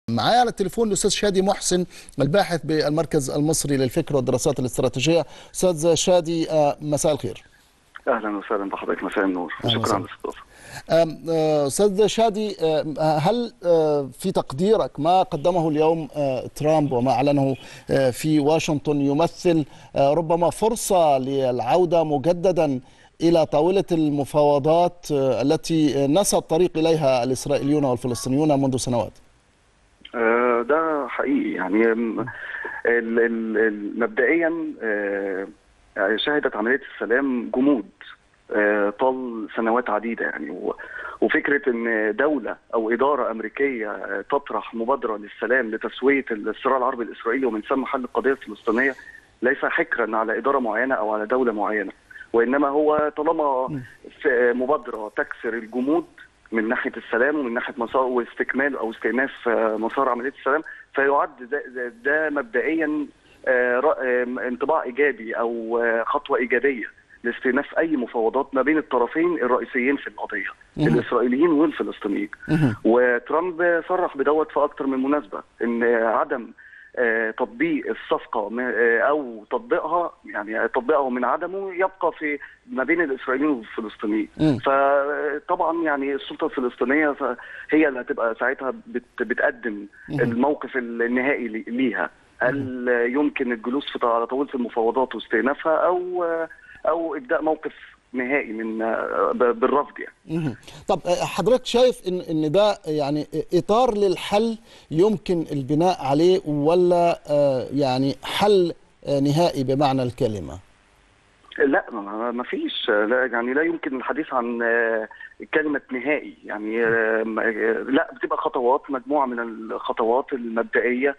معايا على التليفون الاستاذ شادي محسن الباحث بالمركز المصري للفكر والدراسات الاستراتيجيه استاذ شادي مساء الخير اهلا وسهلا بحضرتك مساء النور شكرا على الاستضافه استاذ شادي هل في تقديرك ما قدمه اليوم ترامب وما اعلنه في واشنطن يمثل ربما فرصه للعوده مجددا الى طاوله المفاوضات التي نسى الطريق اليها الاسرائيليون والفلسطينيون منذ سنوات؟ ده حقيقي يعني مبدئيا شهدت عمليه السلام جمود طال سنوات عديده يعني وفكره ان دوله او اداره امريكيه تطرح مبادره للسلام لتسويه الصراع العربي الاسرائيلي ومن ثم حل القضيه الفلسطينيه ليس حكرا على اداره معينه او على دوله معينه وانما هو طالما في مبادره تكسر الجمود من ناحيه السلام ومن ناحيه مسار واستكمال او استئناف مسار عمليه السلام فيعد ده, ده, ده مبدئيا انطباع ايجابي او خطوه ايجابيه لاستئناف اي مفاوضات ما بين الطرفين الرئيسيين في القضيه الاسرائيليين والفلسطينيين وترامب صرح بدوت في اكثر من مناسبه ان عدم تطبيق الصفقه او تطبيقها يعني تطبيقه من عدمه يبقى في ما بين الاسرائيليين والفلسطينيين فطبعا يعني السلطه الفلسطينيه هي اللي هتبقى ساعتها بتقدم الموقف النهائي ليها هل يمكن الجلوس في على طاوله المفاوضات واستئنافها او او ابداء موقف نهائي من بالرفض يعني. طب حضرتك شايف ان ان ده يعني اطار للحل يمكن البناء عليه ولا يعني حل نهائي بمعنى الكلمه؟ لا ما فيش لا يعني لا يمكن الحديث عن كلمه نهائي يعني لا بتبقى خطوات مجموعه من الخطوات المبدئيه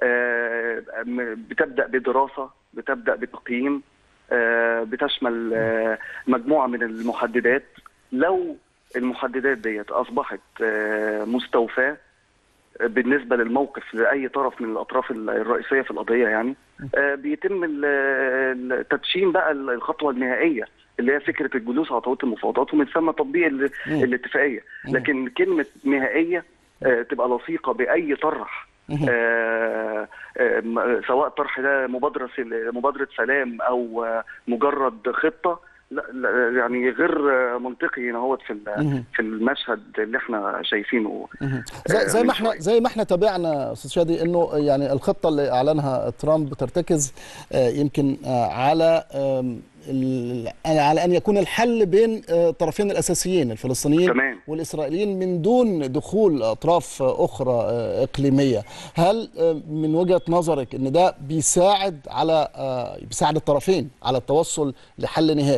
بتبدا بدراسه بتبدا بتقييم بتشمل مجموعه من المحددات لو المحددات ديت اصبحت مستوفاه بالنسبه للموقف لاي طرف من الاطراف الرئيسيه في القضيه يعني بيتم تدشين بقى الخطوه النهائيه اللي هي فكره الجلوس على طاوله المفاوضات ومن ثم تطبيق الاتفاقيه لكن كلمه نهائيه تبقى لصيقه باي طرح آه آه سواء طرح ده مبادره مبادره سلام او مجرد خطه لا, لا يعني غير منطقي هنا في في المشهد اللي احنا شايفينه زي, زي ما احنا زي ما احنا تابعنا استاذ شادي انه يعني الخطه اللي اعلنها ترامب ترتكز يمكن على على ان يكون الحل بين الطرفين الاساسيين الفلسطينيين تمام. والاسرائيليين من دون دخول اطراف اخرى اقليميه هل من وجهه نظرك ان ده بيساعد على بيساعد الطرفين على التوصل لحل نهائي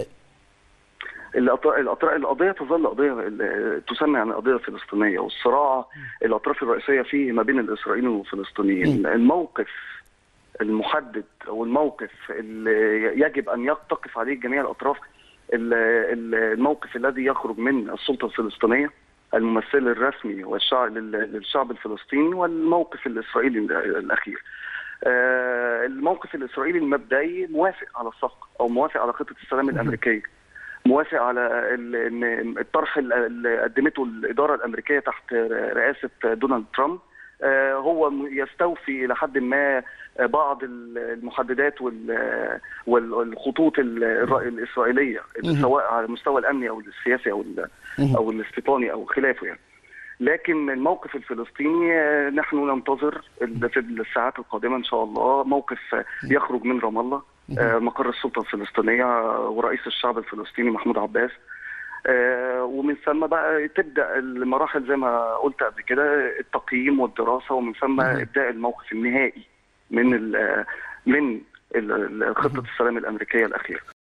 القضيه تظل قضيه تسمى يعني قضيه فلسطينيه والصراع الاطراف الرئيسيه فيه ما بين الاسرائيليين والفلسطينيين الموقف المحدد او الموقف اللي يجب ان تقف عليه جميع الاطراف الموقف الذي يخرج من السلطه الفلسطينيه الممثل الرسمي والشعب للشعب الفلسطيني والموقف الاسرائيلي الاخير. الموقف الاسرائيلي المبدئي موافق على الصفقه او موافق على خطه السلام الامريكيه. موافق على ان الطرح اللي قدمته الاداره الامريكيه تحت رئاسه دونالد ترامب هو يستوفي الى حد ما بعض المحددات والخطوط الاسرائيليه سواء على المستوى الامني او السياسي او او الاستيطاني او خلافه يعني. لكن الموقف الفلسطيني نحن ننتظر في الساعات القادمه ان شاء الله موقف يخرج من رام الله مقر السلطه الفلسطينيه ورئيس الشعب الفلسطيني محمود عباس ومن ثم بقى تبدا المراحل زي ما قلت قبل كده التقييم والدراسه ومن ثم ابداء الموقف النهائي من من خطه السلام الامريكيه الاخيره